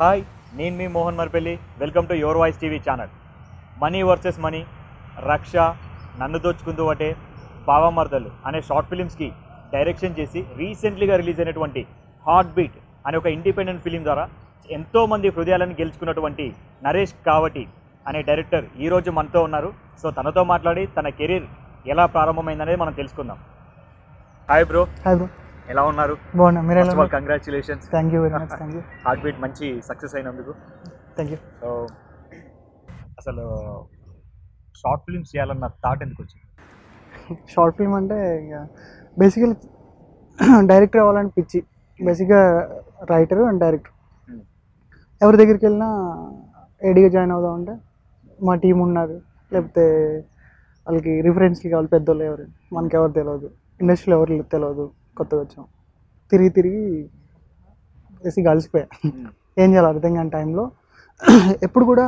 Hi నేను మీ Mohan Marpelli welcome to your voice TV channel money versus money రక్ష నన్ను దోచుకుందు ఒకటే బావమర్దలు అనే షార్ట్ ఫిలిమ్స్కి డైరెక్షన్ చేసి రీసెంట్లీగా రిలీజ్ అయినటువంటి హార్ట్ బీట్ అనే ఒక ఇండిపెండెంట్ ఫిలిం ద్వారా ఎంతోమంది హృదయాలను గెలుచుకున్నటువంటి నరేష్ కావటి అనే డైరెక్టర్ ఈరోజు మనతో ఉన్నారు సో తనతో మాట్లాడి తన కెరీర్ ఎలా ప్రారంభమైందనేది మనం తెలుసుకుందాం హాయ్ బ్రో హాయ్ బ్రో ఎలా ఉన్నారు బాగున్నా మీరు ఎలా congratulations thank you very much thank you heartbeat మంచి సక్సెస్ అయినందుకు థ్యాంక్ యూ సో అసలు షార్ట్ ఫిల్మ్స్ చేయాలన్న థాట్ ఎందుకు వచ్చింది షార్ట్ ఫిల్మ్ అంటే ఇక బేసికలీ డైరెక్టర్ అవ్వాలని పిచ్చి బేసిక్గా రైటర్ అండ్ డైరెక్టర్ Hmm. ఎవరి దగ్గరికి వెళ్ళినా ఏడీగా జాయిన్ అవుదాం అంటే మా టీం ఉన్నారు లేకపోతే వాళ్ళకి రిఫరెన్స్లు కావాలి పెద్దోళ్ళు ఎవరు మనకి ఎవరు తెలియదు ఇండస్ట్రీలో ఎవరు తెలియదు కొత్తగా వచ్చాం తిరిగి తిరిగి బేసిక్గా అలసిపోయా ఏం చేయాలో అర్థం కాని టైంలో ఎప్పుడు కూడా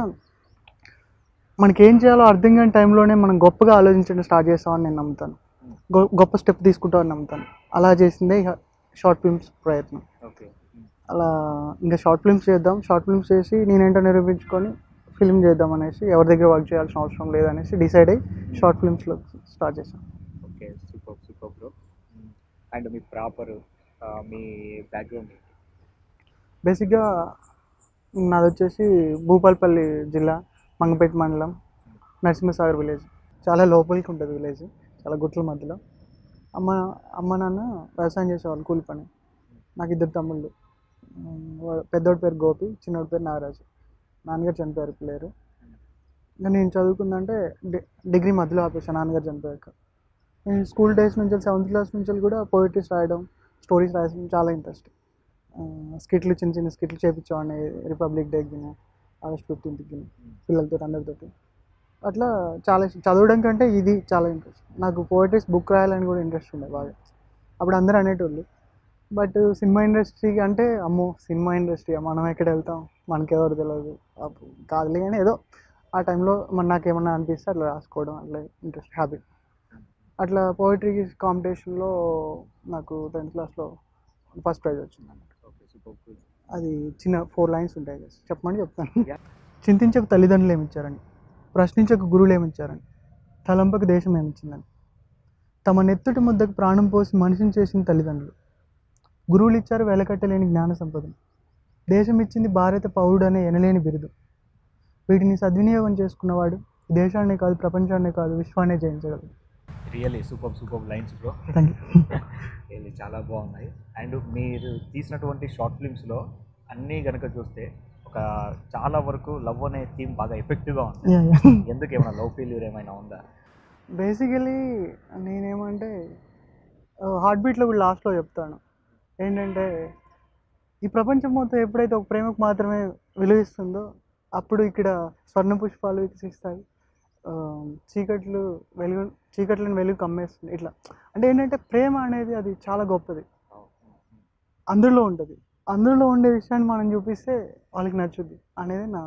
మనకి ఏం చేయాలో అర్థం కాని టైంలోనే మనం గొప్పగా ఆలోచించడం స్టార్ట్ చేస్తామని నేను నమ్ముతాను గొ- గొప్ప స్టెప్ తీసుకుంటామని నమ్ముతాను అలా చేసిందే ఇక షార్ట్ ఫిల్మ్స్ ప్రయత్నం ఓకే అలా ఇంకా షార్ట్ ఫిల్మ్స్ చేద్దాం షార్ట్ ఫిల్మ్స్ చేసి నేనేంటో నిరూపించుకొని ఫిల్మ్ చేద్దాం అనేసి ఎవరి దగ్గర వర్క్ చేయాల్సిన అవసరం లేదనేసి డిసైడ్ అయ్యి షార్ట్ ఫిల్మ్స్లో స్టార్ట్ చేశాను okay super super bro and మీ ప్రాపర్ మీ బ్యాక్గ్రౌండ్ బేసిక్గా నాది వచ్చేసి భూపాల్పల్లి జిల్లా మంగపేట మండలం నరసింహసాగర్ విలేజ్ చాలా లోపలికి ఉంటుంది విలేజ్ చాలా గుట్ల మధ్యలో అమ్మ అమ్మ నాన్న వ్యవసాయం చేసేవాళ్ళు కూలి పని నాకు ఇద్దరు తమ్ముళ్ళు ఉమ్, వా- పెద్దోడి పేరు గోపి చిన్నోడి పేరు నాగరాజు నాన్నగారు చనిపోయారు పిల్లేరు ఇంకా నేను చదువుకుందంటే డి- డిగ్రీ మధ్యలో ఆపేసాను నాన్నగారు చనిపోయాక నేను స్కూల్ డేస్ నుంచి సెవెంత్ క్లాస్ నుంచి కూడా పోయిటరీస్ రాయడం స్టోరీస్ రాయడం చాలా ఇంట్రెస్ట్ స్కిట్లు చిన్న చిన్న స్కిట్లు చేయించేవాడిని రిపబ్లిక్ డేకి ఆగస్ట్ ఫిఫ్టీన్త్కి పిల్లలతో అందరితోటి అట్లా చాలా ఇష్టం. చదవడం కంటే ఇది చాలా ఇంట్రెస్ట్ నాకు పోయిటరీస్ బుక్ రాయాలని కూడా ఇంట్రెస్ట్ ఉండే బాగా అప్పుడు అందరూ అనేటోళ్ళు బట్ సినిమా ఇండస్ట్రీ అంటే అమ్మో సినిమా ఇండస్ట్రీ మనం ఎక్కడ వెళ్తాం మనకెవరు తెలియదు అప్పుడు కాదులే కానీ ఏదో ఆ టైంలో మన నాకు ఏమన్నా అనిపిస్తే అట్లా రాసుకోవడం అట్లా ఇంట్రెస్ట్ హ్యాబిట్ అట్లా పోయిటరీ కాంపిటీషన్లో నాకు టెన్త్ క్లాస్లో ఫస్ట్ ప్రైజ్ వచ్చింది ఓకే సూపర్ అది చిన్న ఫోర్ లైన్స్ ఉంటాయి కదా చెప్పమని చెప్తాను Yeah. చింతించక తల్లిదండ్రులు ఏమిచ్చారని ప్రశ్నించక గురువులు ఏమిచ్చారని తలంపక దేశం ఏమిచ్చిందని తమ నెత్తుటి ముద్దకు ప్రాణం పోసి మనిషిని చేసిన తల్లిదండ్రులు గురువులు ఇచ్చారు వెలకట్టలేని జ్ఞాన సంపదను దేశం ఇచ్చింది భారత పౌరుడు అనే ఎనలేని బిరుదు వీటిని సద్వినియోగం చేసుకున్నవాడు ఈ దేశాన్నే కాదు ప్రపంచాన్నే కాదు విశ్వాన్నే జయించగలడు really super super lines bro thank you really చాలా బాగున్నాయి అండ్ మీరు తీసినటువంటి షార్ట్ ఫిల్మ్స్లో అన్నీ కనుక చూస్తే ఒక చాలా వరకు లవ్ అనే థీమ్ బాగా ఎఫెక్టివ్గా ఉంది ఎందుకు ఏమైనా లవ్ ఫెయిల్యూర్ ఏమైనా ఉందా బేసికలీ నేనేమంటే హార్ట్ బీట్లో కూడా లాస్ట్లో చెప్తాను ఏంటంటే ఈ ప్రపంచం మొత్తం ఎప్పుడైతే ఒక ప్రేమకు మాత్రమే విలువిస్తుందో అప్పుడు ఇక్కడ స్వర్ణ పుష్పాలు వికసిస్తాయి ఆ, చీకట్లు వెలుగు చీకట్లను వెలుగు కమ్మేస్తుంది ఇట్లా అంటే ఏంటంటే ప్రేమ అనేది అది చాలా గొప్పది అందులో ఉంటుంది అందులో ఉండే విషయాన్ని మనం చూపిస్తే వాళ్ళకి నచ్చుద్ది అనేది నా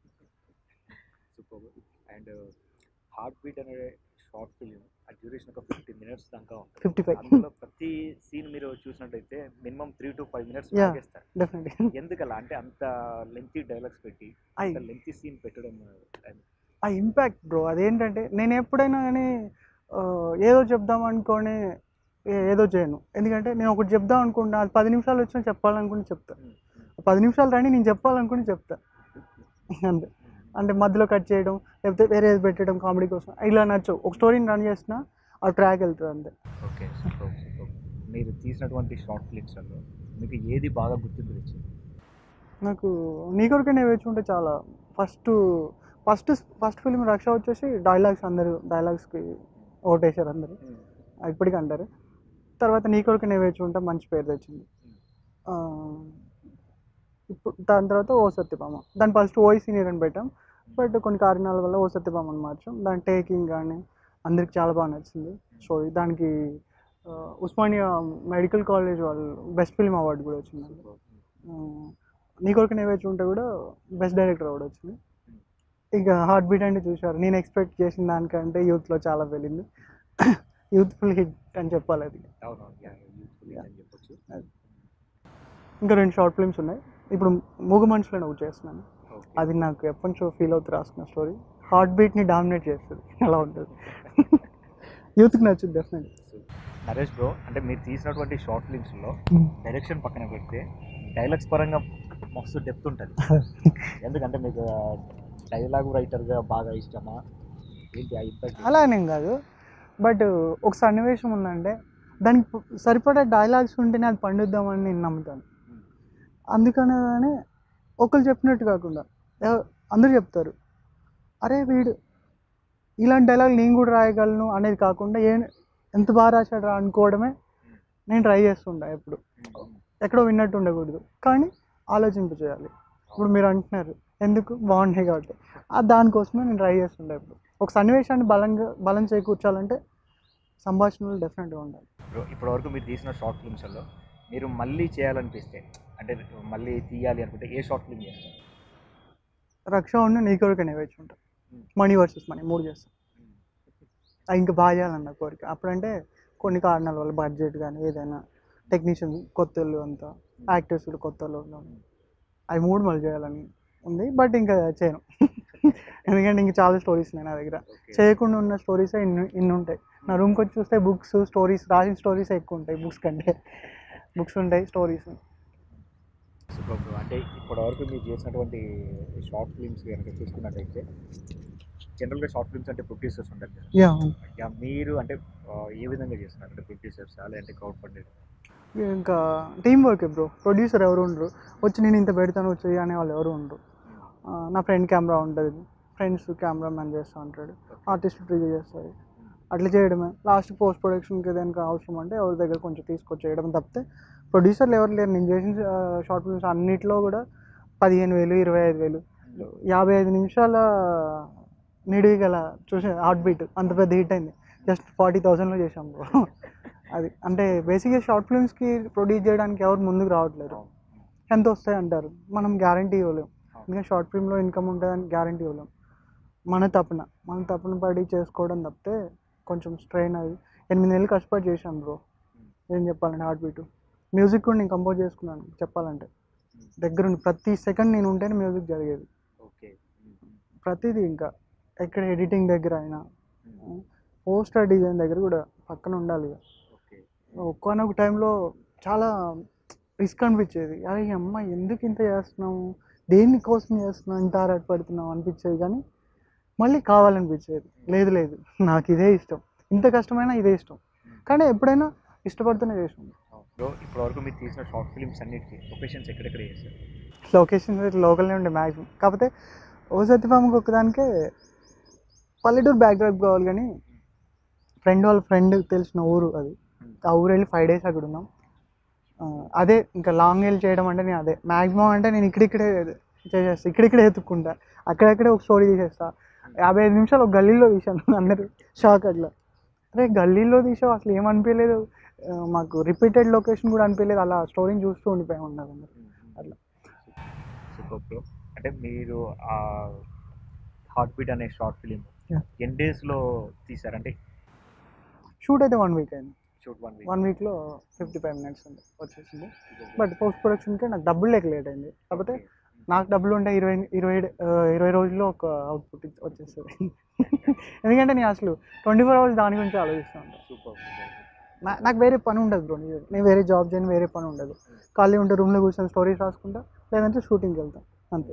సూపర్ అండ్ హార్ట్ బీట్ అనే షార్ట్ ఫిలిం ఆ డ్యూరేషన్ ఒక ఫిఫ్టీ మినిట్స్ దాకా ఉంటుంది ఫిఫ్టీ ఫైవ్ అందులో ప్రతి సీన్ మీరు చూసినట్టయితే minimum three to five minutes Yeah. లాగేస్తారు డెఫినెట్లీ ఎందుకలా అంటే అంత లెంతీ డైలాగ్స్ పెట్టి అయి అంత లెంతీ సీన్ పెట్టడం ఆ ఇంపాక్ట్ బ్రో అదేంటంటే నేను ఎప్పుడైనా కానీ ఆ, ఏదో చెప్దాం అనుకొని ఏ- ఏదో చేయను ఎందుకంటే నేను ఒకటి చెప్దాం అనుకుంటా అది పది నిమిషాలు వచ్చినా చెప్పాలనుకుని చెప్తా పది నిమిషాలు రాని నేను చెప్పాలనుకుని చెప్తా అంతే అంటే మధ్యలో కట్ చేయడం లేకపోతే వేరే ఏది పెట్టడం కామెడీ కోసం ఇలా నచ్చవు ఒక స్టోరీని రన్ చేసినా ఆ ట్రాక్ వెళ్తుంది అంతే ఓకే సూపర్ సూపర్ మీరు తీసినటువంటి షార్ట్ ఫిలిమ్స్లో మీకు ఏది బాగా గుర్తింపు తెచ్చింది నాకు నీ కొరకే వేచుకుంటే చాలా ఫస్ట్ ఫస్ట్ ఫస్ట్ ఫిల్మ్ రక్ష వచ్చేసి డైలాగ్స్ అందరూ డైలాగ్స్కి ఓటేశారు అందరూ ఇప్పటికీ అంటారు తర్వాత నీ కొరకు నేను వేచుకుంటా మంచి పేరు తెచ్చింది ఆ, ఇప్పుడు దాని తర్వాత ఓ సత్యభామ దాని ఫస్ట్ ఓయి సీనియర్ అని పెట్టాం బట్ కొన్ని కారణాల వల్ల ఓ సత్యభామ అని మార్చాం దాని టేకింగ్ కానీ అందరికి చాలా బాగా నచ్చింది సో దానికి ఆ, ఉస్మానియా మెడికల్ కాలేజ్ వాళ్ళు బెస్ట్ ఫిల్మ్ అవార్డు కూడా వచ్చింది ఆ, నీ కొరకు నేను వేచుకుంటే కూడా బెస్ట్ డైరెక్టర్ అవార్డు వచ్చింది ఇక హార్ట్ బీట్ అంటే చూశారు నేను ఎక్స్పెక్ట్ చేసిన దానికంటే యూత్లో చాలా వెళ్ళింది యూత్ఫుల్ హిట్ అని చెప్పాలి అది అవునవును యూత్ఫుల్ అని చెప్పొచ్చు ఇంకా రెండు షార్ట్ ఫిల్మ్స్ ఉన్నాయి ఇప్పుడు మూగ మనుషులను ఒకటి చేస్తున్నాను అది నాకు ఎప్పటి నుంచో ఫీల్ అవుతూ రాసుకున్న స్టోరీ హార్ట్ బీట్ని డామినేట్ చేస్తుంది అలా ఉంటుంది యూత్కి నచ్చుద్ది డెఫినెట్ నరేష్ బ్రో అంటే మీరు తీసినటువంటి షార్ట్ ఫిలిమ్స్లో డైరెక్షన్ పక్కన పెడితే డైలాగ్స్ పరంగా మస్తు డెప్త్ ఉంటుంది ఎందుకంటే మీకు డైలాగ్ రైటర్గా బాగా ఇష్టమా ఏంటి ఆ ఇంపాక్ట్ అలా అనేం కాదు బట్ ఒక సన్నివేశం ఉందంటే దానికి పు- సరిపడా డైలాగ్స్ ఉంటేనే అది పండిద్దామని నేను నమ్ముతాను అందుకనే ఒకరు చెప్పినట్టు కాకుండా ఎవ- అందరూ చెప్తారు అరే వీడు ఇలాంటి డైలాగ్ నేను కూడా రాయగలను అనేది కాకుండా ఏ ఎంత బాగా రాశాడు రా అనుకోవడమే నేను ట్రై చేస్తుంటా ఎప్పుడు ఎక్కడో విన్నట్టు ఉండకూడదు కానీ ఆలోచింప చేయాలి ఇప్పుడు మీరు అంటున్నారు ఎందుకు బాగున్నాయి కాబట్టి ఆ దానికోసమే నేను ట్రై చేస్తుంటా ఇప్పుడు ఒక సన్నివేశాన్ని బలంగా బలం చేకూర్చాలంటే సంభాషణలు డెఫినెట్గా ఉండాలి బ్రో ఇప్పటివరకు మీరు తీసిన షార్ట్ ఫిల్మ్స్లో మీరు మళ్ళీ చేయాలనిపిస్తే అంటే మళ్ళీ తీయాలి అనుకుంటే ఏ షార్ట్ ఫిల్మ్ చేస్తారు రక్ష ఉండి నీ కోరిక నెరవేర్చుంటా మనీ వర్సెస్ మనీ మూడు చేస్తాం అది ఇంకా బాగా చేయాలన్న కోరిక అప్పుడంటే కొన్ని కారణాల వల్ల బడ్జెట్ కానీ ఏదైనా టెక్నీషియన్ కొత్త వాళ్ళు అంతా యాక్టర్స్ కూడా కొత్త వాళ్ళు ఉన్నారు. అవి మూడు మళ్ళీ చేయాలని ఉంది బట్ ఇంకా చేయను ఎందుకంటే ఇంకా చాలా స్టోరీస్ ఉన్నాయి నా దగ్గర చేయకుండా ఉన్న స్టోరీస్ ఇన్ని ఇన్ని ఉంటాయి నా రూమ్కి వచ్చి చూస్తే బుక్స్ స్టోరీస్ రాసిన స్టోరీస్ ఎక్కువ ఉంటాయి బుక్స్ కంటే బుక్స్ ఉంటాయి స్టోరీస్ సూపర్ బ్రో అంటే ఇప్పటివరకు మీరు చేసినటువంటి షార్ట్ ఫిల్మ్స్ కనుక చూసుకున్నట్టయితే జనరల్గా షార్ట్ ఫిల్మ్స్ అంటే ప్రొడ్యూసర్స్ ఉంటారు కదా యా యా, మీరు అంటే ఆ, ఏ విధంగా చేస్తున్నారు అంటే ప్రొడ్యూసర్స్ లేదంటే క్రౌడ్ ఫండెడ్ ఇంకా టీం వర్క్ బ్రో ప్రొడ్యూసర్ ఎవరు ఉండరు వచ్చి నేను ఇంత పెడతాను వచ్చి అనే వాళ్ళు ఎవరు ఉండరు ఆ, నా ఫ్రెండ్ కెమెరా ఉంటుంది ఫ్రెండ్స్ కెమెరా మ్యాన్ చేస్తూ ఉంటాడు ఆర్టిస్ట్ ట్రీ చేస్తారు అట్లా చేయడమే లాస్ట్ పోస్ట్ ప్రొడక్షన్కి ఏదైనా అవసరం అంటే ఎవరి దగ్గర కొంచెం తీసుకొచ్చి చేయడం తప్పితే ప్రొడ్యూసర్లు ఎవరు లేరు నేను చేసిన షార్ట్ ఫిల్మ్స్ అన్నిట్లో కూడా పదిహేను వేలు ఇరవై ఐదు వేలు యాభై ఐదు నిమిషాల నిడివి గల చూసే హార్ట్ బీట్ అంత పెద్ద హిట్ అయింది జస్ట్ ఫార్టీ థౌసండ్లో చేసాం bro. అది అంటే బేసిక్గా షార్ట్ ఫిల్మ్స్కి ప్రొడ్యూస్ చేయడానికి ఎవరు ముందుకు రావట్లేదు ఎంత వస్తాయి అంటారు మనం గ్యారంటీ ఇవ్వలేం ఎందుకంటే షార్ట్ ఫిల్మ్లో ఇన్కమ్ ఉంటుందని గ్యారంటీ ఇవ్వలేం మన తప్పున మన తప్పున పడి చేసుకోవడం తప్పితే కొంచెం స్ట్రెయిన్ అయ్యి ఎనిమిది నెలలు కష్టపడి చేశాను బ్రో ఏం చెప్పాలంటే హార్ట్ బీట్ మ్యూజిక్ కూడా నేను కంపోజ్ చేసుకున్నాను చెప్పాలంటే దగ్గరుండి ప్రతి సెకండ్ నేను ఉంటేనే మ్యూజిక్ జరిగేది ఓకే ప్రతిదీ ఇంకా ఎక్కడ ఎడిటింగ్ దగ్గర అయినా పోస్టర్ డిజైన్ దగ్గర కూడా పక్కన ఉండాలి ఇక. ఓకే ఒక్కనొక టైంలో చాలా రిస్క్ అనిపించేది అరే ఈ అమ్మ ఎందుకు ఇంత చేస్తున్నాము దేనికోసం చేస్తున్నాం ఇంత ఆరాట పడుతున్నాం అనిపించేది కానీ మళ్ళీ కావాలనిపించేది లేదు లేదు నాకు ఇదే ఇష్టం ఇంత కష్టమైనా ఇదే ఇష్టం కానీ ఎప్పుడైనా ఇష్టపడుతూనే చేసాం బ్రో ఇప్పటివరకు మీరు తీసిన షార్ట్ ఫిల్మ్స్ అన్నిటికీ లొకేషన్స్ ఎక్కడెక్కడ చేస్తారు లొకేషన్ లోకల్నే ఉండే మ్యాక్సిమం కాకపోతే ఓ సత్యభామకు ఒకదానికే పల్లెటూరు బ్యాక్డ్రాప్ కావాలి కానీ ఫ్రెండ్ వాళ్ళ ఫ్రెండ్ తెలిసిన ఊరు అది ఆ ఊరు వెళ్ళి ఫైవ్ డేస్ అక్కడ ఉన్నాం ఆ, అదే ఇంకా లాంగ్ వెళ్ళి చేయడం అంటే నేను అదే మ్యాక్సిమం అంటే నేను ఇక్కడిక్కడే చేసేస్తా ఇక్కడిక్కడే ఎత్తుక్కుంటా అక్కడక్కడే ఒక స్టోరీ తీసేస్తా యాభై ఐదు నిమిషాలు ఒక గల్లీలో తీసాను అందరూ షాక్ అట్లా అరే గల్లీలో తీసావు అసలు ఏమనిపించలేదు ఆ, మాకు రిపీటెడ్ లొకేషన్ కూడా అనిపించలేదు అలా స్టోరీని చూస్తూ ఉండిపోయాం ఉన్నారు అందరు అట్లా. సూపర్ బ్రో అంటే మీరు ఆ హార్ట్ బీట్ అనే షార్ట్ ఫిలిం Yeah. ఎన్ని డేస్లో తీసారంటే షూట్ అయితే వన్ వీక్ అయింది షూట్ వన్ వీక్ వన్ వీక్లో ఫిఫ్టీ ఫైవ్ మినిట్స్ ఉంది వచ్చేసింది బట్ పోస్ట్ ప్రొడక్షన్కి నాకు డబ్బులు లేక లేట్ అయింది కాకపోతే నాకు డబ్బులు ఉంటే ఇరవై ఇరవై ఆ, ఇరవై రోజుల్లో ఒక అవుట్పుట్ వచ్చేస్తుంది ఎందుకంటే నేను అసలు ట్వంటీ ఫోర్ అవర్స్ దాని గురించి ఆలోచిస్తూ ఉంటాను సూపర్ నా- నాకు వేరే పని ఉండదు బ్రో నేను నేను వేరే జాబ్ చేయను వేరే పని ఉండదు ఖాళీ ఉంటే రూమ్లో కూర్చొని స్టోరీస్ రాసుకుంటా లేదంటే షూటింగ్కి వెళ్తాం అంతే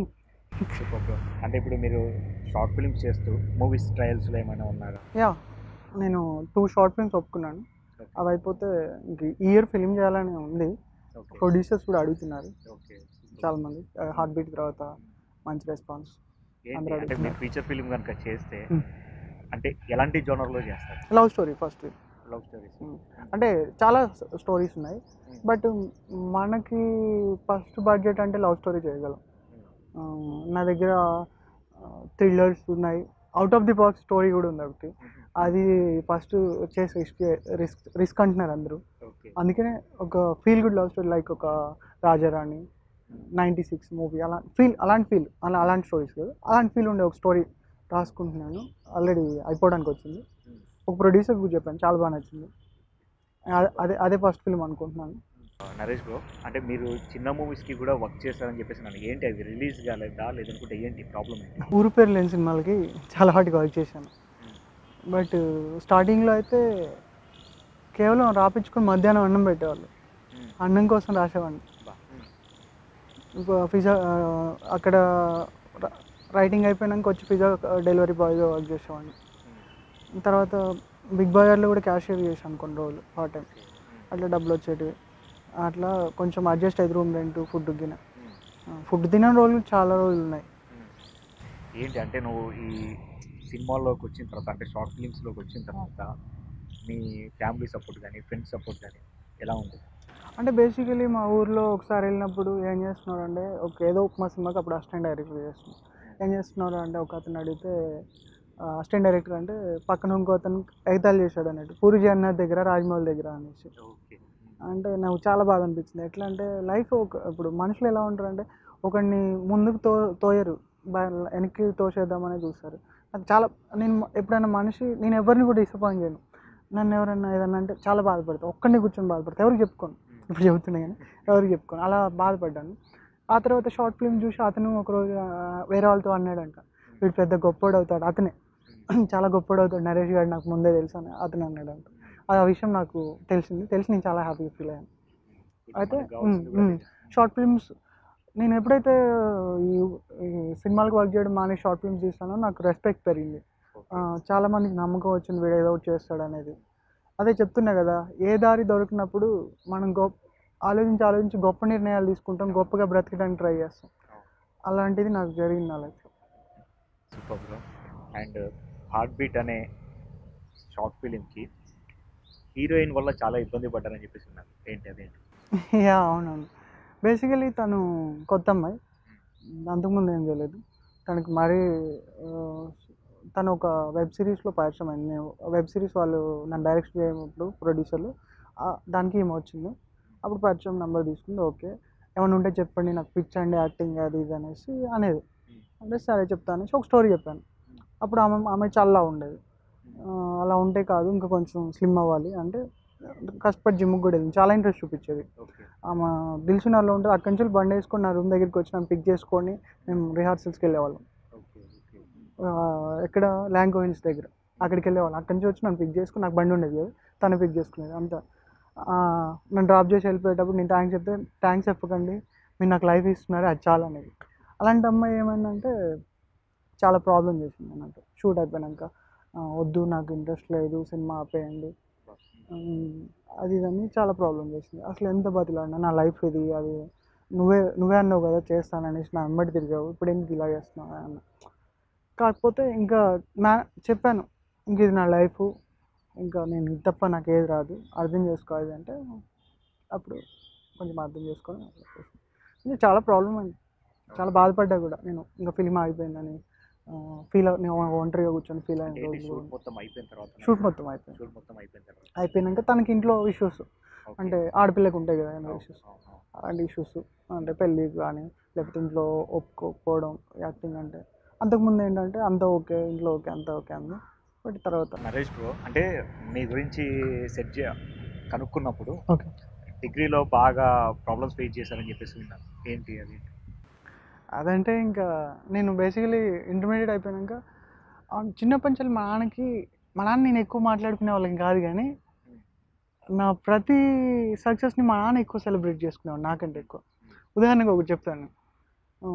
సూపర్ బ్రో అంటే ఇప్పుడు మీరు షార్ట్ ఫిల్మ్స్ చేస్తూ మూవీస్ ట్రయల్స్లో ఏమైనా ఉన్నారా యా నేను టూ షార్ట్ ఫిల్మ్స్ ఒప్పుకున్నాను అవి అయిపోతే ఇంక ఈ ఇయర్ ఫిల్మ్ చేయాలని ఉంది ఓకే ప్రొడ్యూసర్స్ కూడా అడుగుతున్నారు ఓకే చాలా మంది హార్ట్ బీట్ తర్వాత మంచి రెస్పాన్స్ ఏంటి అందరూ అంటే మీరు ఫీచర్ ఫిల్మ్ కనుక చేస్తే Hmm. అంటే ఎలాంటి జోనర్లో చేస్తారు love story first love stories అంటే చాలా స్టోరీస్ ఉన్నాయి బట్ మనకి ఫస్ట్ బడ్జెట్ అంటే లవ్ స్టోరీ చేయగలం ఆ, నా దగ్గర థ్రిల్లర్స్ ఉన్నాయి out of the box story కూడా ఉంది ఒకటి అది ఫస్ట్ వచ్చేసి రిస్క్ రిస్క్ రిస్క్ అంటున్నారు అందరూ ఓకే అందుకనే ఒక feel good love story like ఒక రాజారాణి నైంటీ సిక్స్ మూవీ అలా ఫీల్ అలాంటి ఫీల్ అలా అలాంటి స్టోరీస్ కాదు అలాంటి ఫీల్ ఉండే ఒక స్టోరీ రాసుకుంటున్నాను ఆల్రెడీ అయిపోవడానికి వచ్చింది ఒక ప్రొడ్యూసర్కి చెప్పాను చాలా బాగా నచ్చింది అదే- అదే అదే ఫస్ట్ ఫిల్మ్ అనుకుంటున్నాను నరేష్ బ్రో అంటే మీరు చిన్న మూవీస్కి కూడా వర్క్ చేస్తారని చెప్పేసి నన్ను ఏంటి అవి రిలీజ్ కాలేదా లేదనుకుంటే ఏంటి ప్రాబ్లం ఏంటి ఊరు పేరు లేని సినిమాలకి చాలా హార్డ్గా వర్క్ చేశాను బట్ స్టార్టింగ్లో అయితే కేవలం రాపించుకొని మధ్యాహ్నం అన్నం పెట్టేవాళ్ళు అన్నం కోసం రాసేవాడిని బా. ఇప్పుడు పిజ్జా ఆ, అక్కడ ర- రైటింగ్ అయిపోయినాక వచ్చి పిజ్జా డెలివరీ బాయ్గా వర్క్ చేసేవాడిని తర్వాత బిగ్ బజార్లో కూడా క్యాషియర్ చేశాను కొన్ని రోజులు పార్ట్ టైం అట్లా డబ్బులు వచ్చేటివి అట్లా కొంచెం అడ్జస్ట్ అయ్యి రూమ్ రెంట్ ఫుడ్ తిన ఫుడ్ తిన రోజులు చాలా రోజులు ఉన్నాయి ఏంటి అంటే నువ్వు ఈ సినిమాల్లోకి వచ్చిన తర్వాత అంటే షార్ట్ ఫిలిమ్స్లోకి వచ్చిన తర్వాత మీ ఫ్యామిలీ సపోర్ట్ కానీ ఫ్రెండ్స్ సపోర్ట్ కానీ ఎలా ఉంది అంటే బేసికలీ మా ఊర్లో ఒకసారి వెళ్ళినప్పుడు ఏం చేస్తున్నారు అంటే ఒక ఏదో ఉప్మా సినిమాకి అప్పుడు అసిస్టెంట్ డైరెక్టర్ చేస్తున్నాం ఏం చేస్తున్నారు అంటే ఒక అతను అడిగితే అసిస్టెంట్ డైరెక్టర్ అంటే పక్కన ఇంకో అతను ఎగతాలు చేశాడు అన్నట్టు పూరి జగన్నాథ్ దగ్గర రాజమౌళి దగ్గర అనేసి ఓకే అంటే నాకు చాలా బాధ అనిపించింది ఎట్లా అంటే లైఫ్ ఒక ఇప్పుడు మనుషులు ఎలా ఉంటారు అంటే ఒకడిని ముందుకు తో తోయరు బా- వెనక్కి తోసేద్దామనే చూస్తారు నాకు చాలా నేను ఎప్పుడైనా మనిషి నేను ఎవరిని కూడా డిసప్పాయింట్ చేయను నన్ను ఎవరైనా ఏదన్నా అంటే చాలా బాధపడతా ఒక్కడిని కూర్చొని బాధపడతా ఎవరికి చెప్పుకోను ఇప్పుడు చెబుతున్నా కానీ ఎవరికి చెప్పుకోను అలా బాధపడ్డాను ఆ తర్వాత షార్ట్ ఫిల్మ్ చూసి అతను ఒకరోజు ఆ, వేరే వాళ్ళతో అన్నాడంట వీడు పెద్ద గొప్పోడు అవుతాడు అతనే చాలా గొప్పోడు అవుతాడు నరేష్ గారు నాకు ముందే తెలుసు అని అతను అన్నాడంట ఆ విషయం నాకు తెలిసింది తెలిసి నేను చాలా హ్యాపీగా ఫీల్ అయ్యాను అయితే, మనకు కావాల్సింది ఉమ్, కూడా ఉమ్. షార్ట్ ఫిల్మ్స్ నేను ఎప్పుడైతే ఈ ఈ సినిమాలకు వర్క్ చేయడం మానే షార్ట్ ఫిల్మ్స్ తీస్తానో నాకు రెస్పెక్ట్ పెరిగింది ఓకే. ఆ, చాలా మందికి నమ్మకం వచ్చింది వీడు ఏదో ఒకటి చేస్తాడు అనేది అదే చెప్తున్నా కదా ఏ దారి దొరికినప్పుడు మనం గొప్ప ఆలోచించి ఆలోచించి గొప్ప నిర్ణయాలు తీసుకుంటాం గొప్పగా బ్రతకడానికి ట్రై చేస్తాం అలాంటిది నాకు జరిగింది నా లైఫ్లో super bro and heartbeat అనే షార్ట్ ఫిలింకి హీరోయిన్ వల్ల చాలా ఇబ్బంది పడ్డారని చెప్పేసి ఉన్నారు ఏంటి అదేంటి యా అవునవును బేసికలీ తను కొత్త అమ్మాయి అంతకుముందు ఏం చేయలేదు తనకి మరీ ఆ, తను ఒక వెబ్ సిరీస్లో పరిచయం అయింది నేను వెబ్ సిరీస్ వాళ్ళు నన్ను డైరెక్ట్ చేయనప్పుడు ప్రొడ్యూసర్లు ఆ, దానికి ఏమో వచ్చింది అప్పుడు పరిచయం నెంబర్ తీసుకుంది ఓకే ఏమైనా ఉంటే చెప్పండి నాకు పిచ్ అండి యాక్టింగ్ అది ఇది అనేసి అనేది అంటే సరే చెప్తాను అనేసి ఒక స్టోరీ చెప్పాను అప్పుడు ఆమె ఆమె చాలా ఉండేది ఆ, అలా ఉంటే కాదు ఇంకా కొంచెం స్లిమ్ అవ్వాలి అంటే కష్టపడి జిమ్కి కూడా వెళ్ళింది చాలా ఇంట్రెస్ట్ చూపించేది ఓకే ఆమె దిల్సునార్లో ఉంటుంది అక్కడి నుంచి బండి వేసుకొని నా రూమ్ దగ్గరికి వచ్చి నన్ను పిక్ చేసుకొని మేము రిహార్సల్స్కి వెళ్ళేవాళ్ళం ఓకే ఓకే ఆ, ఎక్కడ ల్యాంగో హిల్స్ దగ్గర అక్కడికి వెళ్ళేవాళ్ళం అక్కడి నుంచి వచ్చి నన్ను పిక్ చేసుకుని నాకు బండి ఉండేది కదా తను పిక్ చేసుకునేది అంతా ఆ, నన్ను డ్రాప్ చేసి వెళ్ళిపోయేటప్పుడు నేను థ్యాంక్స్ చెప్తే థ్యాంక్స్ చెప్పకండి మీరు నాకు లైఫ్ ఇస్తున్నారు అది చాలా అనేది అలాంటి అమ్మాయి ఏమైందంటే చాలా ప్రాబ్లం చేసింది అన్నట్టు షూట్ అయిపోయినాక ఆ, వద్దు నాకు ఇంట్రెస్ట్ లేదు సినిమా ఆపేయండి ఉమ్, అది ఇదని చాలా ప్రాబ్లం చేసింది అసలు ఎంత బతిలాడినా నా లైఫ్ ఇది అది నువ్వే నువ్వే అన్నావు కదా చేస్తాననేసి నా వెంబడి తిరిగావు ఇప్పుడు ఎందుకు ఇలా చేస్తున్నావు అన్న కాకపోతే ఇంకా నా చెప్పాను ఇంక ఇది నా లైఫ్ ఇంకా నేను ఇది తప్ప నాకు ఏది రాదు అర్థం చేసుకోవాలి అంటే అప్పుడు కొంచెం అర్థం చేసుకొని ఇది చాలా ప్రాబ్లం అయింది చాలా బాధపడ్డా కూడా నేను ఇంకా ఫిలిం ఆగిపోయిందని ఫీల్ నేను ఒంటరిగా కూర్చొని ఫీల్ అంటే అయిన ఏంటి రోజులు షూట్ మొత్తం అయిపోయిన తర్వాత షూట్ మొత్తం అయిపోయింది షూట్ మొత్తం అయిపోయిన తర్వాత అయిపోయినాక తనకి ఇంట్లో ఇష్యూస్ ఓకే. అంటే ఆడపిల్లకి ఉంటాయి కదా అవును, ఇష్యూస్ అవును, అవును. అలాంటి ఇష్యూస్ అంటే పెళ్ళి కానీ లేకపోతే ఇంట్లో ఒప్పుకోకపోవడం యాక్టింగ్ అంటే అంతకుముందు ఏంటంటే అంత ఓకే ఇంట్లో ఓకే అంత ఓకే అంది బట్ తర్వాత నరేష్ బ్రో అంటే మీ గురించి సెట్ చే కనుక్కున్నప్పుడు ఓకే డిగ్రీలో బాగా ప్రాబ్లమ్స్ ఫేస్ చేశారని చెప్పేసి విన్నాను ఏంటి అది అదంటే ఇంకా నేను బేసికలీ ఇంటర్మీడియట్ అయిపోయాక ఆ చిన్నప్పటి నుంచి మా నాన్నకి మా నాన్న నేను ఎక్కువ మాట్లాడుకునే వాళ్ళకి కాదు కానీ నా ప్రతి సక్సెస్ని మా నాన్న ఎక్కువ సెలబ్రేట్ చేసుకునేవాడు నాకంటే ఎక్కువ ఉదాహరణకు ఒకటి చెప్తాను ఆ,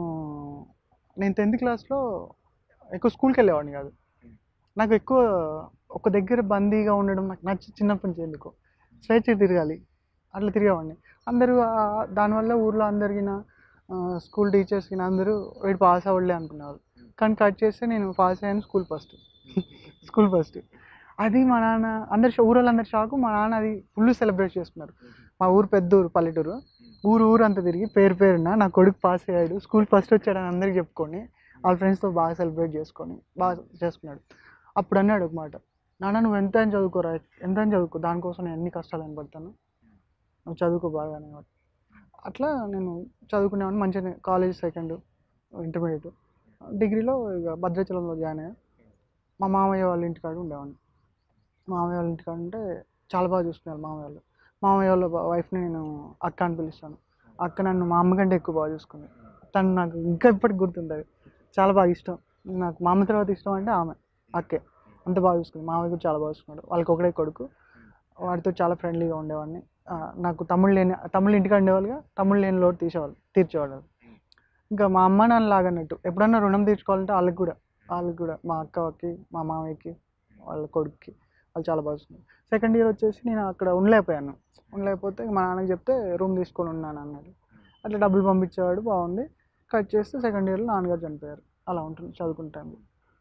నేను టెన్త్ క్లాస్లో ఎక్కువ స్కూల్కి వెళ్ళేవాడిని కాదు నాకు ఎక్కువ ఒక దగ్గర బందీగా ఉండడం నాకు నచ్చి చిన్నప్పటి నుంచి ఎందుకో స్వేచ్ఛ తిరగాలి అట్లా తిరిగేవాడిని అందరూ ఆ- దానివల్ల ఊర్లో అందరికీ స్కూల్ టీచర్స్కి అందరూ వీడు పాస్ అవ్వలే అనుకునేవారు కానీ కట్ చేస్తే నేను పాస్ అయ్యాను స్కూల్ ఫస్ట్ స్కూల్ ఫస్ట్ అది మా నాన్న అందరు షా- ఊరోళ్ళందరు షాకు మా నాన్న అది ఫుల్ సెలబ్రేట్ చేసుకున్నారు మా ఊరు పెద్ద ఊరు పల్లెటూరు ఊరు ఊరు అంతా తిరిగి పేరు పేరున నా కొడుకు పాస్ అయ్యాడు స్కూల్ ఫస్ట్ వచ్చాడని అందరికి చెప్పుకొని వాళ్ళ ఫ్రెండ్స్తో బాగా సెలబ్రేట్ చేసుకొని బాగా చేసుకున్నాడు అప్పుడు అన్నాడు ఒక మాట నాన్న నువ్వు ఎంత అని చదువుకోరా ఎంత అని చదువుకో దానికోసం నేను ఎన్ని కష్టాలు అని పడతాను నువ్వు చదువుకో బాగా అనేవాడు అట్లా నేను చదువుకునేవాడిని మంచిగా కాలేజ్ సెకండ్ ఇంటర్మీడియట్ డిగ్రీలో ఇక భద్రాచలంలో జాయిన్ అయ్యా మా మామయ్య వాళ్ళ ఇంటికాడ ఉండేవాడిని మామయ్య వాళ్ళ ఇంటికాడ ఉంటే చాలా బాగా చూసుకున్నారు మామయ్య వాళ్ళు మామయ్య వాళ్ళ వైఫ్ని నేను అక్క అని పిలుస్తాను అక్క నన్ను మా అమ్మ కంటే ఎక్కువ బాగా చూసుకుంది తను నాకు ఇంకా ఇప్పటికి గుర్తుంటుంది చాలా బాగా ఇష్టం నాకు మా అమ్మ తర్వాత ఇష్టం అంటే ఆమె అక్కే అంత బాగా చూసుకుంది మామయ్య కూడా చాలా బాగా చూసుకున్నాడు వాళ్ళకి ఒకడే కొడుకు వాడితో చాలా ఫ్రెండ్లీగా ఉండేవాడిని ఆ, నాకు తమ్ముళ్ళు లేని తమ్ముళ్ళు ఇంటికి ఉండేవాళ్ళుగా తమ్ముళ్ళు లేని లోటు తీసేవాళ్ళు తీర్చేవాళ్ళు ఇంకా మా అమ్మ నాన్న లాగన్నట్టు ఎప్పుడన్నా రుణం తీర్చుకోవాలంటే వాళ్ళకి కూడా వాళ్ళకి కూడా మా అక్కకి మా మామయ్యకి వాళ్ళ కొడుక్కి వాళ్ళు చాలా బాగా చూసుకున్నారు సెకండ్ ఇయర్ వచ్చేసి నేను అక్కడ ఉండలేకపోయాను ఉండలేకపోతే మా నాన్నకి చెప్తే రూమ్ తీసుకొని ఉన్నాను అన్నాడు అట్లా డబ్బులు పంపించేవాడు బాగుంది కట్ చేస్తే సెకండ్ ఇయర్లో నాన్నగారు చనిపోయారు అలా ఉంటుంది చదువుకునే టైంలో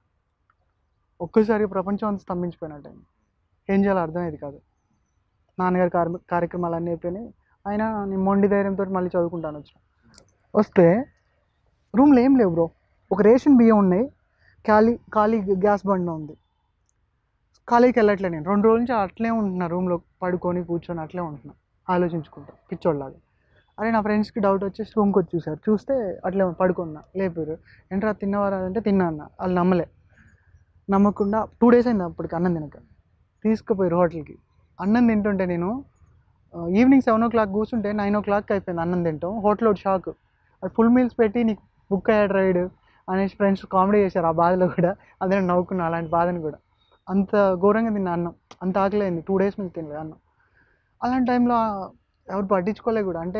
ఒక్కసారి ప్రపంచం అంతా స్తంభించిపోయినట్టు అయింది. ఏం చేయాలో అర్థమయ్యేది కాదు నాన్నగారి కార్య కార్యక్రమాలు అన్నీ అయిపోయినాయి అయినా నేను మొండి ధైర్యంతో మళ్ళీ చదువుకుంటాను వచ్చిన వస్తే రూమ్లో ఏం లేవు బ్రో ఒక రేషన్ బియ్యం ఉన్నాయి ఖాళీ ఖాళీ గ్యాస్ బండ ఉంది ఖాళీకి వెళ్ళట్లే నేను రెండు రోజుల నుంచి అట్లే ఉంటున్నా రూమ్లో పడుకొని కూర్చొని అట్లే ఉంటున్నా ఆలోచించుకుంటా పిచ్చోళ్ళలాగా అరే నా ఫ్రెండ్స్కి డౌట్ వచ్చేసి రూమ్కి వచ్చి చూసారు చూస్తే అట్లే పడుకున్నా లేపారు ఏంట్రా తిన్నవారా అంటే తిన్నా అన్న వాళ్ళు నమ్మలే నమ్మకుండా టూ డేస్ అయింది అప్పటికి అన్నం తినక తీసుకుపోయారు హోటల్కి అన్నం తింటుంటే నేను ఈవినింగ్ సెవెన్ ఓ క్లాక్ కూర్చుంటే నైన్ ఓ క్లాక్ అయిపోయింది అన్నం తింటాం హోటల్ ఒకటి షాక్ అది ఫుల్ మీల్స్ పెట్టి నీకు బుక్ అయ్యాడు రైడ్ అనేసి ఫ్రెండ్స్ కామెడీ చేశారు ఆ బాధలో కూడా అదే నవ్వుకున్నా అలాంటి బాధని కూడా అంత ఘోరంగా తిన్నా అన్నం అంత ఆకలేంది టూ డేస్ నుంచి తినలేదు అన్నం అలాంటి టైంలో ఎవరు పట్టించుకోలే కూడా అంటే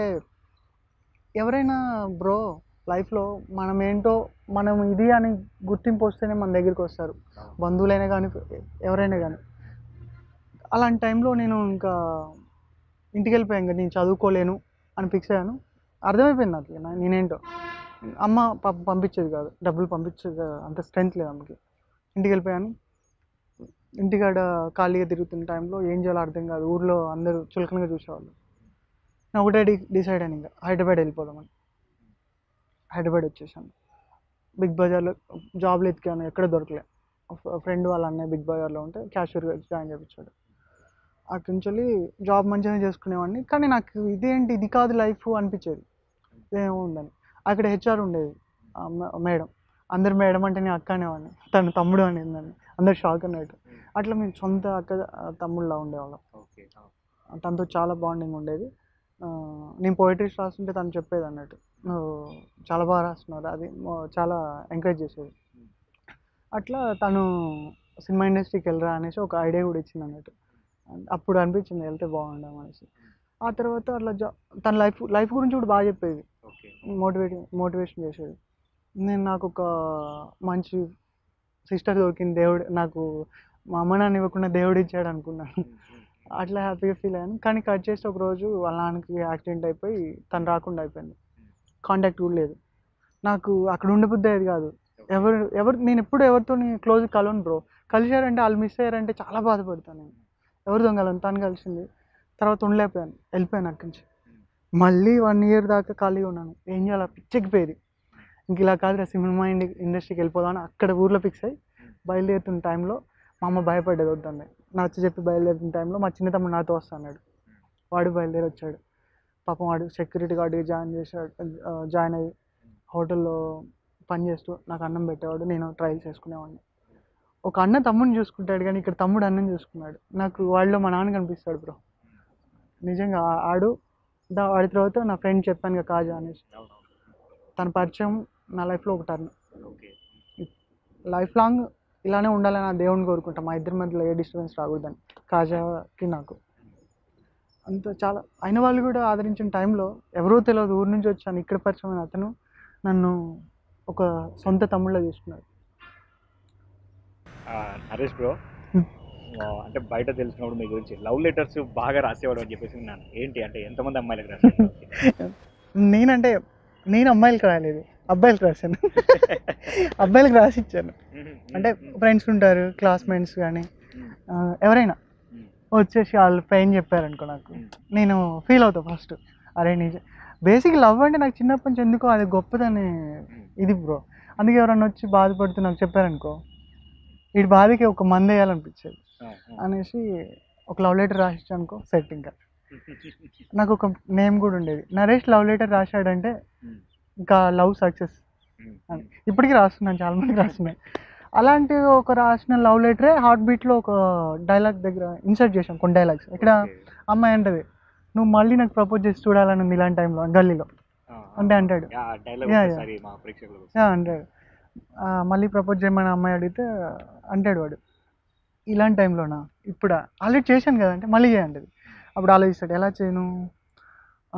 ఎవరైనా బ్రో లైఫ్లో మనం ఏంటో మనం ఇది అని గుర్తింపు వస్తేనే మన దగ్గరికి వస్తారు బంధువులైనా కానీ ఎవరైనా కానీ అలాంటి టైంలో నేను ఇంకా ఇంటికి వెళ్ళిపోయాను ఇంకా నేను చదువుకోలేను అని ఫిక్స్ అయ్యాను అర్థమైపోయింది నాకు నా- నేనేంటో అమ్మ పాప పంపించేది కాదు డబ్బులు పంపించేది కాదు. అంత స్ట్రెంత్ లేదు అమ్మకి ఇంటికి వెళ్ళిపోయాను ఇంటికాడ ఖాళీగా తిరుగుతున్న టైంలో ఏం చేయాలో అర్థం కాదు ఊర్లో అందరూ చులకనగా చూసేవాళ్ళు నేను ఒకటే డి- డిసైడ్ అయ్యాను ఇంకా హైదరాబాద్ వెళ్ళిపోదామని హైదరాబాద్ వచ్చేసాను బిగ్ బజార్లో జాబ్లు ఎతికాను ఎక్కడ దొరకలే ఫ్రెండ్ వాళ్ళ అన్నయ్య బిగ్ బజార్లో ఉంటే క్యాషియర్గా జాయిన్ చేయించాడు అక్కడి నుంచి వెళ్ళి జాబ్ మంచిగానే చేసుకునేవాడిని కానీ నాకు ఇదేంటి ఇది కాదు లైఫ్ అనిపించేది ఇదేమో ఉందని అక్కడ హెచ్ఆర్ ఉండేది ఆ మ- మేడం అందరు మేడం అంటే నేను అక్క అనేవాడిని తను తమ్ముడు అనేది నన్ను అందరు షాక్ అన్నట్టు అట్లా మేము సొంత అక్క తమ్ముళ్ళ ఉండేవాళ్ళం ఓకే తనతో చాలా బాండింగ్ ఉండేది ఆ, నేను పోయిటరీస్ రాస్తుంటే తను చెప్పేది అన్నట్టు నువ్వు చాలా బాగా రాస్తున్నారు అది మొ- చాలా ఎంకరేజ్ చేసేది అట్లా తను సినిమా ఇండస్ట్రీకి వెళ్ళరా అనేసి ఒక ఐడియా కూడా ఇచ్చింది అన్నట్టు అప్పుడు అనిపించింది వెళ్తే బాగుండాం అనేసి ఆ తర్వాత అట్లా జా తన లైఫ్ లైఫ్ గురించి కూడా బాగా చెప్పేది ఓకే మోటివేట్ మోటివేషన్ చేసేది నేను నాకు ఒక మంచి సిస్టర్ దొరికింది దేవుడు నాకు మా అమ్మ నాన్న ఇవ్వకుండా దేవుడు ఇచ్చాడు అనుకున్నాను అట్లా హ్యాపీగా ఫీల్ అయ్యాను కానీ కట్ చేసి ఒక రోజు వాళ్ళ నాన్నకి యాక్సిడెంట్ అయిపోయి తను రాకుండా అయిపోయింది కాంటాక్ట్ కూడా లేదు నాకు అక్కడ ఉండబుద్ధి అయ్యేది కాదు ఎవరు ఎవరు నేను ఎప్పుడు ఎవరితో క్లోజ్ కలవను బ్రో కలిశారంటే వాళ్ళు మిస్ అయ్యారంటే చాలా బాధపడతాను నేను ఎవరితో కలను తను కలిసింది తర్వాత ఉండలేకపోయాను వెళ్ళిపోయాను అక్కడి నుంచి మళ్ళీ వన్ ఇయర్ దాకా ఖాళీగా ఉన్నాను ఏం చేయాలి పిచ్చెక్కిపోయేది ఇంక ఇలా కాదురా సినిమా ఇండి ఇండస్ట్రీకి వెళ్ళిపోదామని అక్కడ ఊర్లో ఫిక్స్ అయ్యి బయలుదేరుతున్న టైంలో మా అమ్మ భయపడ్డది వద్దండి నా వచ్చి చెప్పి బయలుదేరుతున్న టైంలో మా చిన్న తమ్ముడు నాతో వస్తాడు వాడు బయలుదేరి వచ్చాడు పాపం వాడు సెక్యూరిటీ గార్డ్గా జాయిన్ చేశాడు ఆ, జాయిన్ అయ్యి హోటల్లో పని చేస్తూ నాకు అన్నం పెట్టేవాడు నేను ట్రయల్స్ చేసుకునేవాడిని ఒక అన్న తమ్ముడిని చూసుకుంటాడు కానీ ఇక్కడ తమ్ముడు అన్నం చూసుకున్నాడు నాకు వాళ్ళలో మా నాన్న కనిపిస్తాడు బ్రో నిజంగా ఆ- ఆడు దా వాడి తర్వాత నా ఫ్రెండ్ చెప్పాను కదా కాజా అనేసి తన పరిచయం నా లైఫ్లో ఒక టర్న్ ఓకే లైఫ్ లాంగ్ ఇలానే ఉండాలని ఆ దేవుని కోరుకుంటా మా ఇద్దరి మధ్యలో ఏ డిస్టర్బెన్స్ రాకూడదని కాజాకి నాకు అంత చాలా అయిన వాళ్ళు కూడా ఆదరించిన టైంలో ఎవరో తెలియదు ఊరి నుంచి వచ్చాను ఇక్కడ పరిచయమైన అతను నన్ను ఒక సొంత తమ్ముళ్ళ చూసుకున్నాడు నరేష్ బ్రో Hmm. అంటే బయట తెలిసినప్పుడు మీ గురించి లవ్ లెటర్స్ బాగా రాసేవాడు అని చెప్పేసి విన్నాను ఏంటి అంటే ఎంతమంది అమ్మాయిలకు రాశారు నేనంటే నేను అమ్మాయిలకి రాలేదు అబ్బాయిలకి రాశాను అబ్బాయిలకి రాసి ఇచ్చాను అంటే ఫ్రెండ్స్ ఉంటారు క్లాస్మేట్స్ కానీ ఆ, ఎవరైనా వచ్చేసి వాళ్ళు పెయిన్ చెప్పారనుకో నాకు నేను ఫీల్ అవుతా ఫస్ట్ అరే నిజ బేసిక్ లవ్ అంటే నాకు చిన్నప్పటి నుంచి ఎందుకో అది గొప్పదని ఇది బ్రో అందుకే ఎవరన్నా వచ్చి బాధపడుతూ నాకు చెప్పారనుకో వీడి బాధకి ఒక మంది వేయాలనిపించేది అనేసి ఒక లవ్ లెటర్ రాసిచ్చా అనుకో సెట్ ఇంకా నాకు ఒక నేమ్ కూడా ఉండేది నరేష్ లవ్ లెటర్ రాశాడంటే ఇంకా లవ్ సక్సెస్ అని ఇప్పటికీ రాస్తున్నాను చాలా మందికి రాస్తున్నాను అలాంటి ఒక రాసిన లవ్ లెటరే హార్ట్ బీట్లో ఒక డైలాగ్ దగ్గర ఇన్సర్ట్ చేసాం కొన్ని డైలాగ్స్ ఇక్కడ అమ్మాయి అంటది నువ్వు మళ్ళీ నాకు ప్రపోజ్ చేసి చూడాలని ఉంది ఇలాంటి టైంలో గల్లీలో అంటే అంటాడు డైలాగ్ Yeah, yeah. ఒకసారి మా ప్రేక్షకులకు యా, అంటాడు ఆ, మళ్ళీ ప్రపోజ్ చేయమని అమ్మాయి అడిగితే అంటాడు వాడు ఇలాంటి టైంలోనా ఇప్పుడు ఆల్రెడీ చేశాను కదా అంటే మళ్ళీ చేయండి అప్పుడు ఆలోచిస్తాడు ఎలా చేయను ఆ,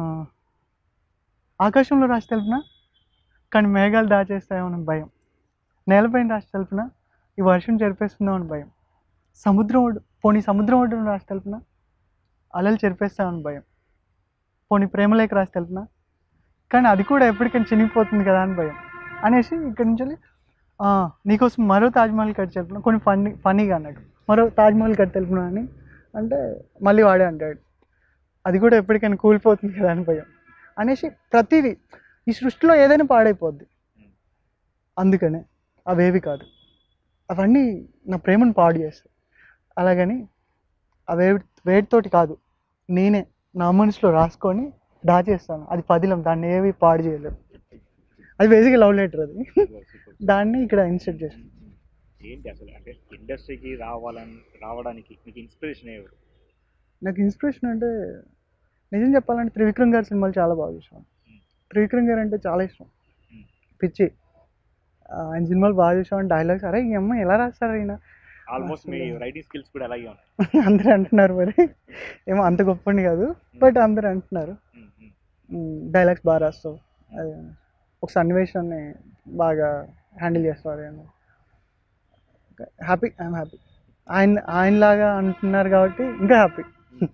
ఆకాశంలో రాసి తెలుపునా కానీ మేఘాలు దాచేస్తాయేమో భయం నేలపైన రాసి తెలుపునా ఈ వర్షం చెరిపేస్తుందో అని భయం సముద్రం ఒడ్డు పోనీ సముద్రం ఒడ్డును రాసి తెలుపునా అలలు చెరిపేస్తామని భయం పోనీ ప్రేమలేఖ రాసి తెలుపునా కానీ అది కూడా ఎప్పటికైనా చినిగిపోతుంది కదా అని భయం అనేసి ఇక్కడి నుంచి వెళ్ళి, "ఆ, నీకోసం మరో తాజ్మహల్ కట్టి తెలుపునా కొన్ని ఫన్నీ ఫన్నీగా అన్నాడు మరో తాజ్మహల్ కట్టి తెలుపునా అని అంటే మళ్ళీ వాడే అంటాడు అది కూడా ఎప్పటికైనా కూలిపోతుంది కదా అని భయం అనేసి ప్రతిదీ ఈ సృష్టిలో ఏదైనా పాడైపోద్ది అందుకనే అవేవి కాదు అవన్నీ నా ప్రేమను పాడు చేస్తాయి అలాగని అవే వేటితోటి కాదు నేనే నా మనసులో రాసుకొని దాచేస్తాను అది పదిలం దాన్ని ఏవి పాడు చేయలేవు అది బేసిక్గా లవ్ లెటర్ అది దాన్ని ఇక్కడ ఇన్సర్ట్ చేస్తాను ఏంటి అసలు అంటే ఇండస్ట్రీకి రావాలని రావడానికి మీకు ఇన్స్పిరేషన్ ఎవరు నాకు ఇన్స్పిరేషన్ అంటే నిజం చెప్పాలంటే త్రివిక్రమ్ గారి సినిమాలు చాలా బాగా చూసాను త్రివిక్రమ్ గారు అంటే చాలా ఇష్టం పిచ్చి ఆ, ఆయన సినిమాలు బాగా చూసాం డైలాగ్స్ అరే ఈ అమ్మ ఎలా రాస్తారు ఈయన ఆల్మోస్ట్ మీ అసలు- రైటింగ్ స్కిల్స్ కూడా అలాగే ఉన్నాయి అందరూ అంటున్నారు మరి ఏమో అంత గొప్పని కాదు బట్ అందరూ అంటున్నారు ఉమ్, ఉమ్. డైలాగ్స్ బాగా రాస్తావు అది ఒక సన్నివేశాన్ని బాగా హ్యాండిల్ చేస్తావు అది హ్యాపీ ఐఎమ్ హ్యాపీ ఆయన ఆయనలాగా అంటున్నారు కాబట్టి ఇంకా హ్యాపీ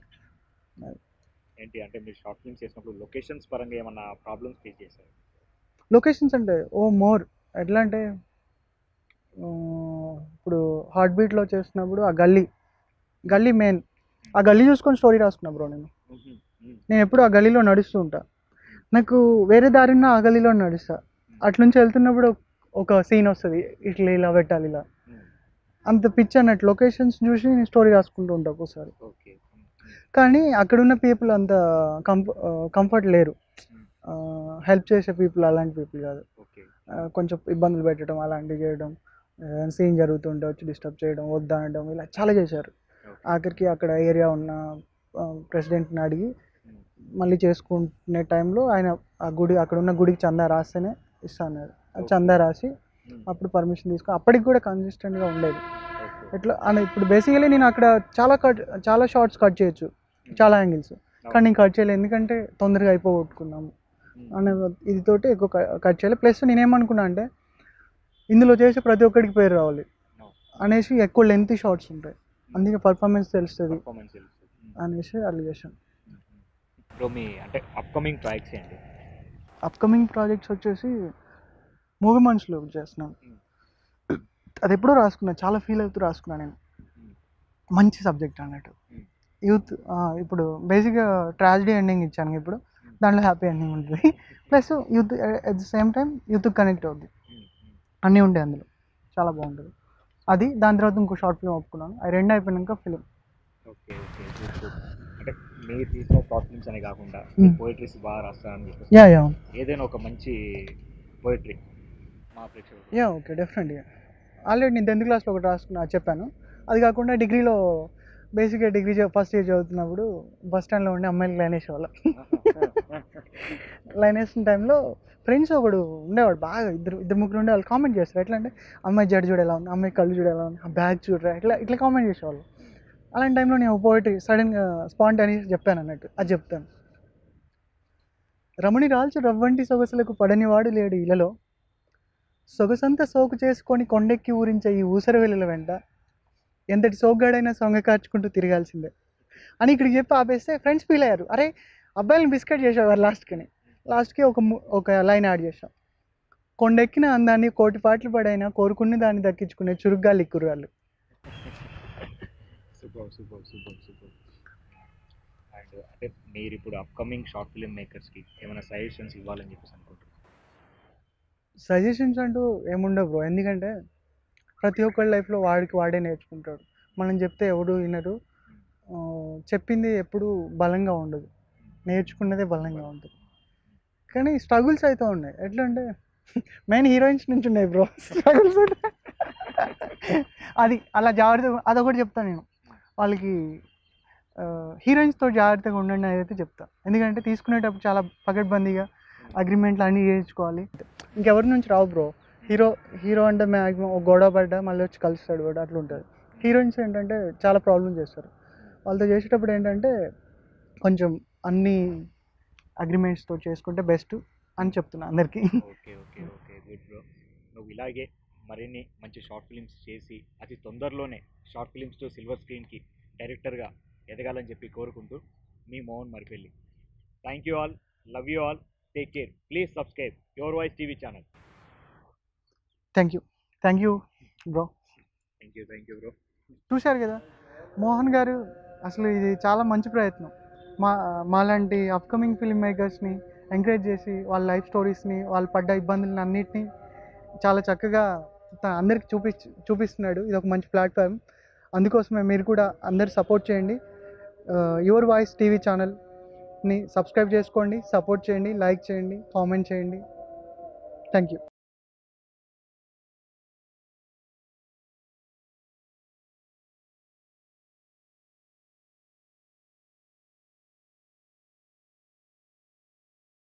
ఏంటి అంటే మీరు షార్ట్ ఫిల్మ్స్ చేసినప్పుడు లొకేషన్స్ పరంగా ఏమన్నా ప్రాబ్లమ్స్ ఫేస్ చేశారు లొకేషన్స్ అంటే ఓ మోర్ ఎట్లా అంటే ఆ, ఇప్పుడు హార్ట్ బీట్లో చేస్తున్నప్పుడు ఆ గల్లీ గల్లీ మెయిన్ ఆ గల్లీ చూసుకొని స్టోరీ రాసుకున్నా బ్రో నేను నేను ఎప్పుడు ఆ గల్లీలో నడుస్తూ ఉంటా నాకు వేరే దారి ఉన్న ఆ గల్లీలో నడుస్తా అట్నుంచి వెళ్తున్నప్పుడు ఒక సీన్ వస్తుంది ఇట్లా ఇలా పెట్టాలి ఇలా అంత పిచ్ అన్నట్టు లొకేషన్స్ చూసి నేను స్టోరీ రాసుకుంటూ ఉంటా ఒక్కోసారి ఓకే కానీ అక్కడున్న పీపుల్ అంత కంఫ కంఫర్ట్ లేరు హెల్ప్ చేసే పీపుల్ అలాంటి పీపుల్ కాదు ఓకే ఆ, కొంచెం ఇబ్బందులు పెట్టడం అలాంటివి చేయడం సీన్ జరుగుతుంటే వచ్చి డిస్టర్బ్ చేయడం వద్దనడం ఇలా చాలా చేశారు ఆఖరికి అక్కడ ఏరియా ఉన్న ప్రెసిడెంట్ని అడిగి మళ్ళీ చేసుకునే టైంలో ఆయన ఆ గుడి అక్కడ ఉన్న గుడికి చందా రాస్తేనే ఇస్తాన్నారు ఆ చందా రాసి అప్పుడు పర్మిషన్ తీసుకొని అప్పటికి కూడా కన్సిస్టెంట్గా ఉండేది ఎట్లా అని ఇప్పుడు బేసికలీ నేను అక్కడ చాలా కట్ చాలా షార్ట్స్ కట్ చేయొచ్చు చాలా యాంగిల్స్ కానీ నేను కట్ చేయలేదు ఎందుకంటే తొందరగా అయిపోగొట్టుకున్నాము అనే ఇదితోటి ఎక్కువ కట్ చేయాలి ప్లస్ నేనేమనుకున్నా అంటే ఇందులో చేసే ప్రతి ఒక్కడికి పేరు రావాలి అనేసి ఎక్కువ లెంత్ షార్ట్స్ ఉంటాయి అందుకే పర్ఫార్మెన్స్ తెలుస్తుంది పర్ఫార్మెన్స్ అనేసి అట్లా చేశాను ఇప్పుడు మీ అంటే అప్కమింగ్ ట్రాక్స్ ఏంటి అప్కమింగ్ ప్రాజెక్ట్స్ వచ్చేసి మూగ మనుషులు చేస్తున్నాను అది ఎప్పుడో రాసుకున్నా చాలా ఫీల్ అవుతూ రాసుకున్నా నేను మంచి సబ్జెక్ట్ అన్నట్టు యూత్ ఇప్పుడు బేసిక్గా ట్రాజిడీ ఎండింగ్ ఇచ్చాను ఇప్పుడు దాంట్లో హ్యాపీ ఎండింగ్ ఉంటుంది plus youth at the same time youth connect అవుద్ది అన్నీ ఉంటాయి అందులో చాలా బాగుంటుంది అది దాని తర్వాత ఇంకో షార్ట్ ఫిల్మ్ ఒప్పుకున్నాను అది రెండు అయిపోయినాక film okay okay good good అంటే మీరు తీసిన షార్ట్ ఫిల్మ్స్ అనే కాకుండా Hmm. పోయిటరీస్ బాగా రాస్తారని చెప్పేసి యా యా ఏదైనా ఒక మంచి పోయిటరీ మా ప్రేక్షకులు యా ఓకే డెఫినెట్గా ఆల్రెడీ నేను టెన్త్ క్లాస్లో ఒకటి రాసుకున్నా చెప్పాను అది కాకుండా డిగ్రీలో బేసిక్గా డిగ్రీ ఫస్ట్ ఇయర్ చదువుతున్నప్పుడు బస్ స్టాండ్లో ఉండి అమ్మాయిలకి లైన్ వేసేవాళ్ళం లైన్ వేసిన టైంలో ఫ్రెండ్స్ ఒకడు ఉండేవాడు బాగా ఇద్దరు ఇద్దరు ముగ్గురు ఉండే వాళ్ళు కామెంట్ చేస్తారు ఎట్లా అంటే అమ్మాయి జడ చూడ ఎలా ఉంది అమ్మాయి కళ్ళు చూడ ఎలా ఉంది ఆ బ్యాగ్ చూడరా ఇట్లా ఇట్లా కామెంట్ చేసేవాళ్ళు అలాంటి టైంలో నేను పోయిటరీ సడన్గా స్పాంటేనియస్ చెప్పాను అన్నట్టు అది చెప్తాను రమణి రాల్చు రవ్వంటి సొగసులకు పడనివాడు లేడు ఇలలో సొగసంతా సోకు చేసుకొని కొండెక్కి ఊరించే ఈ ఊసర వెలుల వెంట ఎంతటి సోగ్గాడైనా సొంగ కార్చుకుంటూ తిరగాల్సిందే అని ఇక్కడికి చెప్పి ఆపేస్తే ఫ్రెండ్స్ ఫీల్ అయ్యారు అరే అబ్బాయిలను బిస్కెట్ చేసేవారు లాస్ట్కి లాస్ట్కి ఒక ము- ఒక లైన్ యాడ్ చేసాం కొండెక్కిన అందాన్ని కోటి పాటలు పడైనా కోరుకున్న దాన్ని దక్కించుకునే చురుగ్గా లిక్కురాళ్ళు super super super super and అంటే మీరు ఇప్పుడు అప్కమింగ్ షార్ట్ ఫిల్మ్ మేకర్స్కి ఏమైనా సజెషన్స్ ఇవ్వాలని చెప్పేసి అనుకుంటున్నారు సజెషన్స్ అంటూ ఏముండవు బ్రో ఎందుకంటే ప్రతి ఒక్కరి లైఫ్లో వాడికి వాడే నేర్చుకుంటాడు మనం చెప్తే ఎవడు వినరు ఆ, చెప్పింది ఎప్పుడు బలంగా ఉండదు నేర్చుకున్నదే బలంగా ఉంటుంది కానీ స్ట్రగుల్స్ అయితే ఉన్నాయి ఎట్లా అంటే మెయిన్ హీరోయిన్స్ నుంచి ఉన్నాయి బ్రో స్ట్రగుల్స్ అది అలా జాగ్రత్త అదొకటి చెప్తాను నేను వాళ్ళకి హీరోయిన్స్తో జాగ్రత్తగా ఉండండి అని అయితే చెప్తా ఎందుకంటే తీసుకునేటప్పుడు చాలా పకడ్బందీగా అగ్రిమెంట్లు అన్నీ చేయించుకోవాలి ఇంకెవరి నుంచి రావు బ్రో హీరో హీరో అంటే మ్యాక్సిమం ఒక గొడవ పడ్డా మళ్ళీ వచ్చి కలుస్తాడు వాడు అట్లా ఉంటుంది హీరోయిన్స్ ఏంటంటే చాలా ప్రాబ్లం చేస్తారు వాళ్ళతో చేసేటప్పుడు ఏంటంటే కొంచెం అన్ని అగ్రిమెంట్స్తో చేసుకుంటే బెస్ట్ అని చెప్తున్నా అందరికీ okay okay okay good bro నువ్వు ఇలాగే మరిన్ని మంచి షార్ట్ ఫిలిమ్స్ చేసి అతి తొందరలోనే షార్ట్ ఫిలిమ్స్ టు సిల్వర్ స్క్రీన్కి డైరెక్టర్గా ఎదగాలని చెప్పి కోరుకుంటూ మీ Mohan Maripelli thank you all love you all take care please subscribe your voice TV channel thank you thank you bro thank you thank you bro చూశారు కదా మోహన్ గారు అసలు ఇది చాలా మంచి ప్రయత్నం మా మాలాంటి అప్కమింగ్ ఫిల్మ్ మేకర్స్ని ఎంకరేజ్ చేసి వాళ్ళ లైఫ్ స్టోరీస్ని వాళ్ళు పడ్డ ఇబ్బందులని అన్నిటినీ చాలా చక్కగా త- అందరికి చూపి చూపిస్తున్నాడు ఇది ఒక మంచి ప్లాట్ఫామ్ అందుకోసమే మీరు కూడా అందరు సపోర్ట్ చేయండి యువర్ వాయిస్ టీవీ ఛానల్ని సబ్స్క్రైబ్ చేసుకోండి సపోర్ట్ చేయండి లైక్ చేయండి కామెంట్ చేయండి థ్యాంక్ యూ